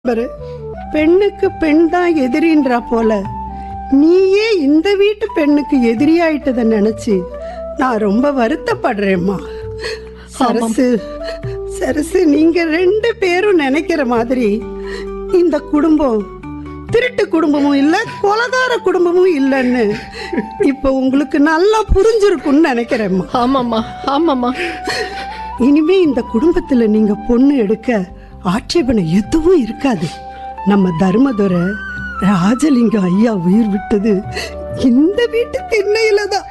பாரு பெண்ணுக்கு பெண் தான் எதிரின்றா போல நீயே இந்த வீட்டு பெண்ணுக்கு எதிரியாயிட்டத நினைச்சு நான் ரொம்ப வருத்தப்படுறேம்மா சரசு சரசு நீங்க ரெண்டு பேரும் நினைக்கிற மாதிரி இந்த குடும்பம் திருட்டு குடும்பமும் இல்ல கொலகார குடும்பமும் இல்லைன்னு இப்போ உங்களுக்கு நல்லா புரிஞ்சிருக்கும்னு நினைக்கிறேம்மா ஆமாம்மா ஆமாம்மா இனிமே இந்த குடும்பத்துல நீங்க பொண்ணு எடுக்க ஆட்சேபனை எதுவும் இருக்காது நம்ம தர்மதுரை ராஜலிங்கம் ஐயா உயிர் விட்டது இந்த வீட்டு திண்ணையில தான்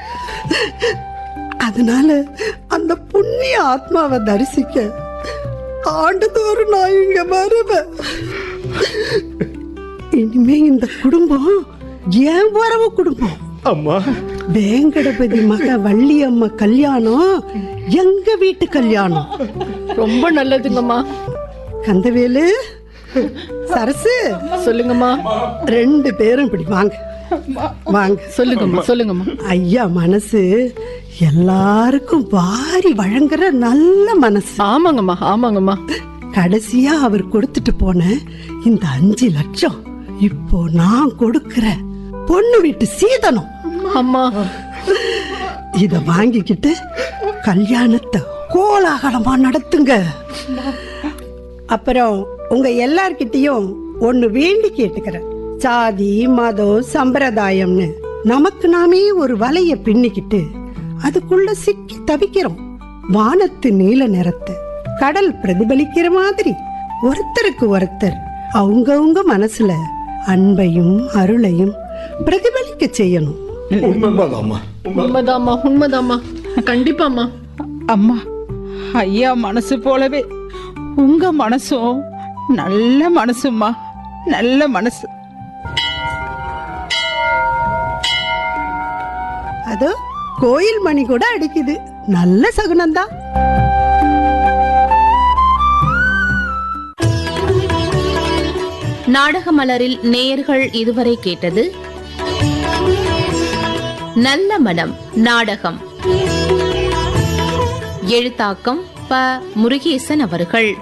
அதனால அந்த புண்ணிய ஆத்மாவை தரிசிக்க ஆண்டுதோறும் நான் இங்க வருவேன் இனிமே இந்த குடும்பம் என் உறவு குடும்பம் அம்மா வேங்கடபதி மக வள்ளியம்மா கல்யாணம் எங்க வீட்டு கல்யாணம் ரொம்ப நல்லதுங்கம்மா கந்தவேலு சரசு சொல்லுங்கம்மா ரெண்டு பேரும் இப்படி வாங்க வாங்க சொல்லுங்கம்மா சொல்லுங்கம்மா ஐயா மனசு எல்லாருக்கும் வாரி வழங்குற நல்ல மனசு ஆமாங்கம்மா ஆமாங்கம்மா கடைசியா அவர் கொடுத்துட்டு போன இந்த அஞ்சு லட்சம் இப்போ நான் கொடுக்கிற பொண்ணு வீட்டு சீதனம் அம்மா இத வாங்கிக்கிட்டு கல்யாணத்தை கோலாகலமா நடத்துங்க அப்புறம் உங்க எல்லார்கிட்டயும் ஒண்ணு வேண்டி கேட்டுக்கிறேன் சாதி மதம் சம்பிரதாயம்னு நமக்கு நாமே ஒரு வலைய பின்னிக்கிட்டு அதுக்குள்ள சிக்கி தவிக்கிறோம் வானத்து நீல நிறத்தை கடல் பிரதிபலிக்கிற மாதிரி ஒருத்தருக்கு ஒருத்தர் அவங்கவங்க மனசுல அன்பையும் அருளையும் பிரதிபலிக்க செய்யணும் உண்மைதாம்மா உண்மைதாம்மா உண்மைதாம்மா கண்டிப்பாம்மா அம்மா ஐயா மனசு போலவே உங்க மனசும் நல்ல மனசும்மா நல்ல மனசு அதோ கோயில் மணி கூட அடிக்குது நல்ல சகுனம்தான் நாடக மலரில் நேயர்கள் இதுவரை கேட்டது நல்ல மனம் நாடகம் எழுத்தாக்கம் ப முருகேசன் அவர்கள்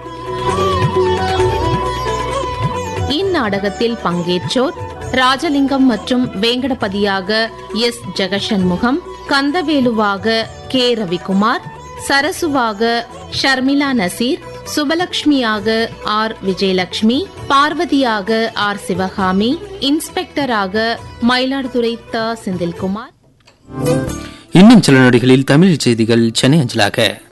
இந்நாடகத்தில் பங்கேற்றோர் ராஜலிங்கம் மற்றும் வேங்கடபதியாக எஸ் ஜெகசண்முகம் கந்தவேலுவாக கே ரவிக்குமார் சரசுவாக ஷர்மிளா நசீர் சுபலக்ஷ்மியாக ஆர் விஜயலட்சுமி பார்வதியாக ஆர் சிவகாமி இன்ஸ்பெக்டராக மயிலாடுதுறை த செந்தில்குமார் இன்னும் சில நொடிகளில் தமிழ் செய்திகள் சென்னை அஞ்சலாக